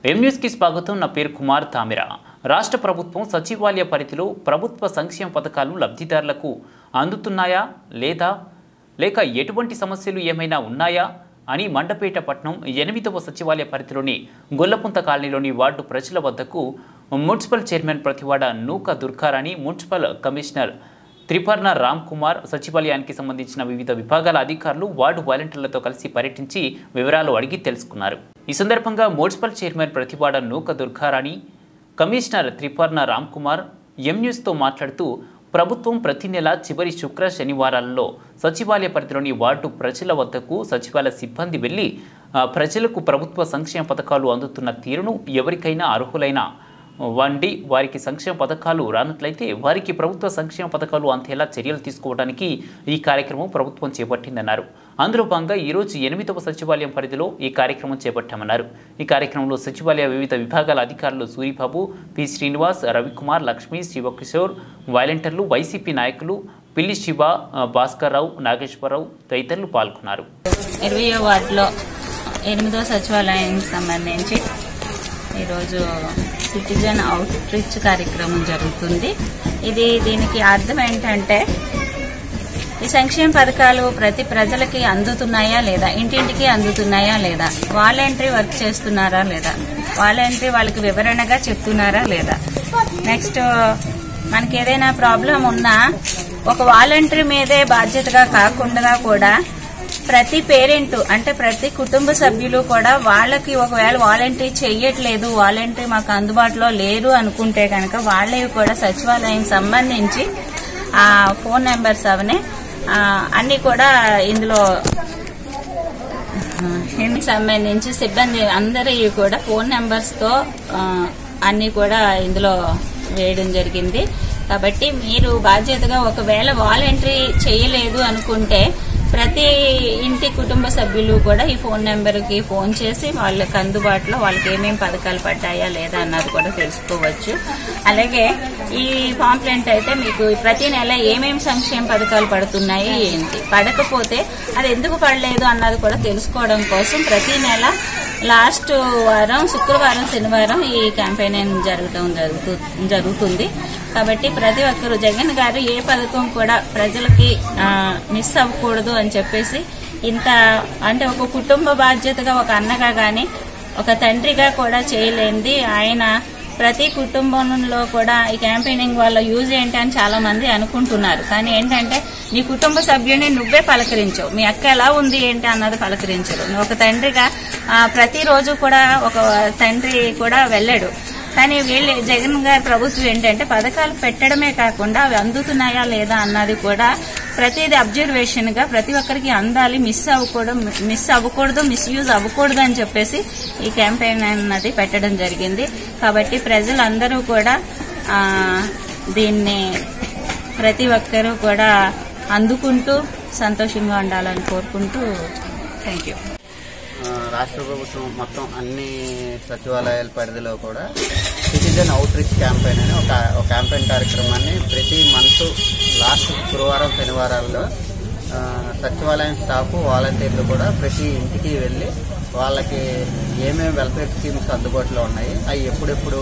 ఎం న్యూస్కి స్వాగతం నా పేరు కుమార్ తామిరా రాష్ట్ర ప్రభుత్వం సచివాలయ పరిధిలో ప్రభుత్వ సంక్షేమ పథకాలు లబ్ధిదారులకు అందుతున్నాయా లేదా లేక ఎటువంటి సమస్యలు ఏమైనా ఉన్నాయా అని మండపేట పట్టణం ఎనిమిదవ సచివాలయ పరిధిలోని గొల్లపుంత కాలనీలోని వార్డు ప్రజల వద్దకు municipal chairman Prathivada Nooka Durgarani municipal commissioner Triparna Ram Kumar సచివాలయానికి సంబంధించిన వివిధ విభాగాల అధికారులు వార్డు వాలంటీర్లతో కలిసి పర్యటించి వివరాలు అడిగి తెలుసుకున్నారు ఈ సందర్భంగా municipal chairman Prathivada Nooka Durgarani commissioner Triparna Ram Kumar M న్యూస్తో మాట్లాడుతూ ప్రభుత్వం ప్రతి నెల చివరి శుక్ర శనివారాల్లో సచివాలయ పరిధిలోని వార్డు ప్రజల వద్దకు సచివాలయ సిబ్బంది వెళ్లి ఆ, ప్రజలకు ప్రభుత్వ సంక్షేమ పథకాలు అందుతున్న తీరును ఎవరికైనా అర్హులైన వండి వారికి సంక్షేమ పథకాలు రానట్లయితే వారికి ప్రభుత్వ సంక్షేమ పథకాలు అందేలా చర్యలు తీసుకోవడానికి ఈ కార్యక్రమం ప్రభుత్వం చేపట్టిందన్నారు అందులో భాగంగా ఈరోజు ఎనిమిదవ సచివాలయం పరిధిలో ఈ కార్యక్రమం చేపట్టామన్నారు ఈ కార్యక్రమంలో సచివాలయ వివిధ విభాగాల అధికారులు సూరిబాబు పి శ్రీనివాస్ రవికుమార్ లక్ష్మి శివకిషోర్ వాలంటీర్లు వైసీపీ నాయకులు పిల్లి శివ ఆ, భాస్కర్రావు నాగేశ్వరరావు తదితరులు పాల్గొన్నారు ఇరవయో వార్డులో ఎనిమిదో సచివాలయానికి సంబంధించి ఈరోజు సిటిజన్ అవుట్ రీచ్ కార్యక్రమం జరుగుతుంది ఇది దీనికి అర్థం ఏంటంటే ఈ సంక్షేమ పథకాలు ప్రతి ప్రజలకి అందుతున్నాయా లేదా ఇంటింటికి అందుతున్నాయా లేదా వాలంటరీ వర్క్ చేస్తున్నారా లేదా వాలంటరీ వాళ్ళకి వివరణగా చెప్తున్నారా లేదా నెక్స్ట్ మనకి ఏదైనా ప్రాబ్లం ఉన్నా ఒక వాలంటరీ మీదే బాధ్యతగా కాకుండా కూడా ప్రతి పేరెంట్ అంటే ప్రతి కుటుంబ సభ్యులు కూడా వాళ్ళకి ఒకవేళ వాలంటరీ చెయ్యట్లేదు వాలంటరీ మాకు అందుబాటులో లేరు అనుకుంటే కనుక వాళ్ళవి కూడా సచివాలయం సంబంధించి ఆ ఫోన్ నెంబర్స్ అవనే ఆ, అన్ని కూడా ఇందులో దీనికి సంబంధించి సిబ్బంది అందరి కూడా ఫోన్ నెంబర్స్ తో ఆ, అన్ని కూడా ఇందులో వేయడం జరిగింది కాబట్టి మీరు బాధ్యతగా ఒకవేళ వాలంటరీ చేయలేదు అనుకుంటే ప్రతి ఇంటి కుటుంబ సభ్యులు కూడా ఈ ఫోన్ నెంబర్ కి ఫోన్ చేసి వాళ్ళకి అందుబాటులో వాళ్ళకి ఏమేమి పథకాలు పడ్డాయా లేదా అన్నది కూడా తెలుసుకోవచ్చు అలాగే ఈ పాంప్లెంట్ అయితే మీకు ప్రతి నెల ఏమేమి సంక్షేమ పథకాలు పడుతున్నాయి ఏంటి పడకపోతే అది ఎందుకు పడలేదు అన్నది కూడా తెలుసుకోవడం కోసం ప్రతి నెల లాస్ట్ వారం శుక్రవారం శనివారం ఈ క్యాంపెయిన్ జరగడం జరుగుతు- జరుగుతుంది కాబట్టి ప్రతి ఒక్కరు జగన్ గారు ఏ పథకం కూడా ప్రజలకి ఆ, మిస్ అవ్వకూడదు అని చెప్పేసి ఇంత అంటే ఒక కుటుంబ బాధ్యతగా ఒక అన్నగా గాని ఒక తండ్రిగా కూడా చేయలేనిది ఆయన ప్రతి కుటుంబంలో కూడా ఈ క్యాంపెయినింగ్ వల్ల యూజ్ ఏంటి అని చాలా మంది అనుకుంటున్నారు కానీ ఏంటంటే నీ కుటుంబ సభ్యుని నువ్వే పలకరించవు మీ అక్క ఎలా ఉంది ఏంటి అన్నది పలకరించరు నువ్వు ఒక తండ్రిగా ఆ, ప్రతిరోజు కూడా ఒక తండ్రి కూడా వెళ్ళాడు కానీ వీళ్ళు జగన్ గారి ప్రభుత్వం ఏంటంటే పథకాలు పెట్టడమే కాకుండా అవి అందుతున్నాయా లేదా అన్నది కూడా ప్రతిదీ అబ్జర్వేషన్ గా ప్రతి ఒక్కరికి అందాలి మిస్ అవ్వకూడదు మిస్ అవ్వకూడదు మిస్యూజ్ అవ్వకూడదు అని చెప్పేసి ఈ క్యాంపెయిన్ అన్నది పెట్టడం జరిగింది కాబట్టి ప్రజలందరూ కూడా ఆ, దీన్ని ప్రతి ఒక్కరూ కూడా అందుకుంటూ సంతోషంగా ఉండాలని కోరుకుంటూ థ్యాంక్ యూ ఆ, రాష్ట్ర ప్రభుత్వం మొత్తం అన్ని సచివాలయాల పరిధిలో కూడా సిటిజన్ అవుట్ రీచ్ క్యాంపెయిన్ అని ఒక ఒక క్యాంపెయిన్ కార్యక్రమాన్ని ప్రతి మంత్ లాస్ట్ శుక్రవారం శనివారాల్లో ఆ, సచివాలయం స్టాఫ్ వాలంటీర్లు కూడా ప్రతి ఇంటికి వెళ్ళి వాళ్ళకి ఏమేమి వెల్ఫేర్ స్కీమ్స్ అందుబాటులో ఉన్నాయి అవి ఎప్పుడెప్పుడు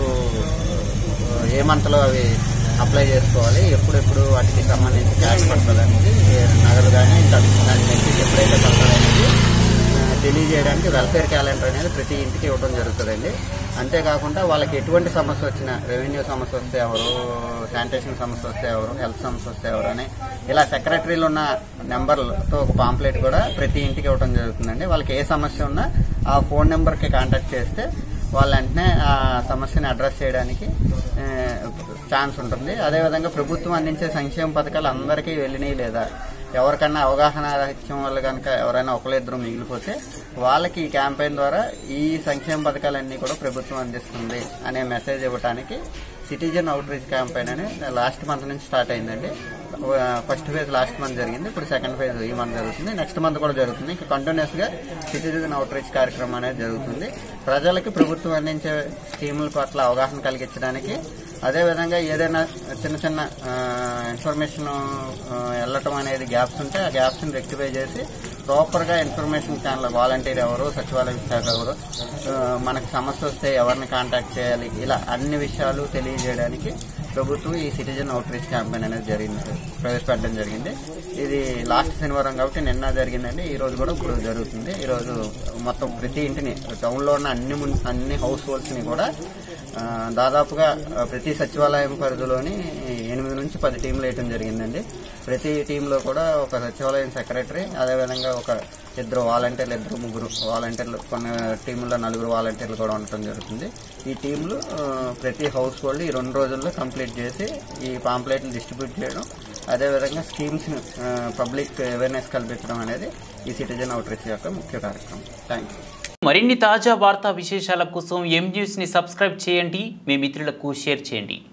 ఆ, ఏ మంత్లో అవి అప్లై చేసుకోవాలి ఎప్పుడెప్పుడు వాటికి సంబంధించి క్యాష్ పడుతుంది అనేది నగదు కానీ దాని నెక్స్ట్ ఎప్పుడైతే పడుతుంది అనేది ఆ, తెలియజేయడానికి వెల్ఫేర్ క్యాలెండర్ అనేది ప్రతి ఇంటికి ఇవ్వడం జరుగుతుందండి అంతేకాకుండా వాళ్ళకి ఎటువంటి సమస్య వచ్చినా రెవెన్యూ సమస్య వస్తే ఎవరు శానిటేషన్ సమస్య వస్తే ఎవరు హెల్త్ సమస్య వస్తే ఎవరు అని ఇలా సెక్రటరీలు ఉన్న నెంబర్లతో ఒక పాంప్లెట్ కూడా ప్రతి ఇంటికి ఇవ్వడం జరుగుతుందండి వాళ్ళకి ఏ సమస్య ఉన్నా ఆ ఫోన్ నెంబర్కి కాంటాక్ట్ చేస్తే వాళ్ళ వెంటనే ఆ సమస్యని అడ్రస్ చేయడానికి ఆ, ఛాన్స్ ఉంటుంది అదేవిధంగా ప్రభుత్వం అందించే సంక్షేమ పథకాలు అందరికీ వెళ్ళినాయి లేదా ఎవరికన్నా అవగాహన రహిత్యం వల్ల కనుక ఎవరైనా ఒకరిద్దరు మిగిలిపోతే వాళ్ళకి ఈ క్యాంపెయిన్ ద్వారా ఈ సంక్షేమ పథకాలన్నీ కూడా ప్రభుత్వం అందిస్తుంది అనే మెసేజ్ ఇవ్వడానికి సిటిజన్ అవుట్ రీచ్ క్యాంపెయిన్ అని లాస్ట్ మంత్ నుంచి స్టార్ట్ అయిందండి ఫస్ట్ ఫేజ్ లాస్ట్ మంత్ జరిగింది ఇప్పుడు సెకండ్ ఫేజ్ ఈ మంత్ జరుగుతుంది నెక్స్ట్ మంత్ కూడా జరుగుతుంది ఇంకా కంటిన్యూస్ గా సిటిజన్ అవుట్ రీచ్ కార్యక్రమం అనేది జరుగుతుంది ప్రజలకి ప్రభుత్వం అందించే స్కీముల పట్ల అవగాహన కలిగించడానికి అదేవిధంగా ఏదైనా చిన్న చిన్న ఇన్ఫర్మేషన్ వెళ్ళటం అనేది గ్యాప్స్ ఉంటే ఆ గ్యాప్స్ ని రెక్టిఫై చేసి ప్రాపర్గా ఇన్ఫర్మేషన్ ఛానల్ వాలంటీర్ ఎవరు సచివాలయ శాఖ ఎవరు ఆ, మనకు సమస్య వస్తే ఎవరిని కాంటాక్ట్ చేయాలి ఇలా అన్ని విషయాలు తెలియజేయడానికి ప్రభుత్వం ఈ సిటిజన్ అవుట్రీచ్ క్యాంపెయిన్ అనేది జరిగింది ప్రవేశపెట్టడం జరిగింది ఇది లాస్ట్ శనివారం కాబట్టి నిన్న జరిగిందండి ఈ రోజు కూడా ఇప్పుడు జరుగుతుంది ఈ రోజు మొత్తం ప్రతి ఇంటిని టౌన్లో ఉన్న అన్ని మున్- అన్ని హౌస్ హోల్డ్స్ని కూడా ఆ, దాదాపుగా ఆ, ప్రతి సచివాలయం పరిధిలోని ఎనిమిది నుంచి పది టీంలు వేయటం జరిగిందండి ప్రతి టీంలో కూడా ఒక సచివాలయం సెక్రటరీ అదేవిధంగా ఒక ఇద్దరు వాలంటీర్లు ఇద్దరు ముగ్గురు వాలంటీర్లు కొన్ని టీముల్లో నలుగురు వాలంటీర్లు కూడా ఉండటం జరుగుతుంది ఈ టీంలు ఆ, ప్రతి హౌస్ హోల్డ్ ఈ రెండు రోజుల్లో కంప్లీట్ చేసి ఈ పాంప్లెట్లు డిస్ట్రిబ్యూట్ చేయడం అదేవిధంగా స్కీమ్స్ని పబ్లిక్ అవేర్నెస్ కల్పించడం అనేది ఈ సిటిజన్ అవుట్రీచ్ యొక్క ముఖ్య కార్యక్రమం థ్యాంక్ యూ మరిన్ని తాజా వార్తా విశేషాల కోసం ఎం న్యూస్ని సబ్స్క్రైబ్ చేయండి మీ మిత్రులకు షేర్ చేయండి